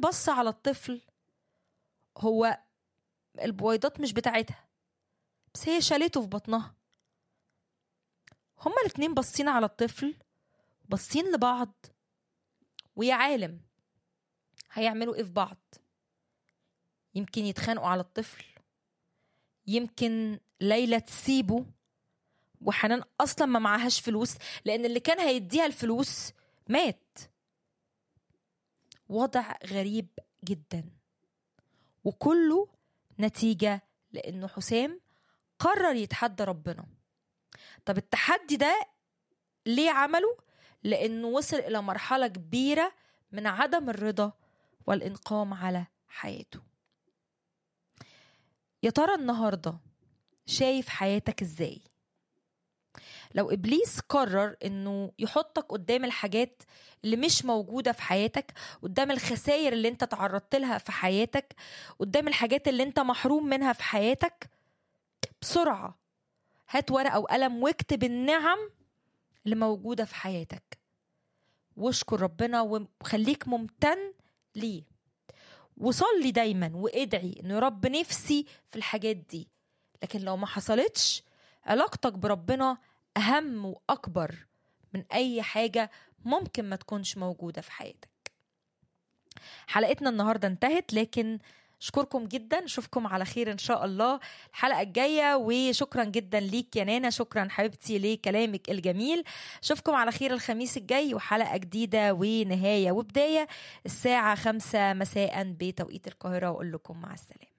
بص على الطفل هو البويضات مش بتاعتها بس هي شالته في بطنها هما الاتنين باصين على الطفل باصين لبعض ويا عالم هيعملوا ايه في بعض يمكن يتخانقوا على الطفل يمكن ليلى تسيبه وحنان اصلا ما معهاش فلوس لان اللي كان هيديها الفلوس مات وضع غريب جدا وكله نتيجة لأنه حسام قرر يتحدى ربنا طب التحدي ده ليه عمله؟ لأنه وصل إلى مرحلة كبيرة من عدم الرضا والإنقام على حياته يا ترى النهاردة شايف حياتك إزاي؟ لو ابليس قرر انه يحطك قدام الحاجات اللي مش موجوده في حياتك قدام الخسائر اللي انت تعرضت لها في حياتك قدام الحاجات اللي انت محروم منها في حياتك بسرعه هات ورقه وقلم واكتب النعم اللي موجوده في حياتك واشكر ربنا وخليك ممتن ليه وصلي دايما وادعي انه يا رب نفسي في الحاجات دي لكن لو ما حصلتش علاقتك بربنا أهم وأكبر من أي حاجة ممكن ما تكونش موجودة في حياتك حلقتنا النهاردة انتهت لكن اشكركم جدا اشوفكم على خير ان شاء الله الحلقه الجايه وشكرا جدا ليك يا نانا شكرا حبيبتي لكلامك الجميل اشوفكم على خير الخميس الجاي وحلقه جديده ونهايه وبدايه الساعه خمسة مساء بتوقيت القاهره واقول لكم مع السلامه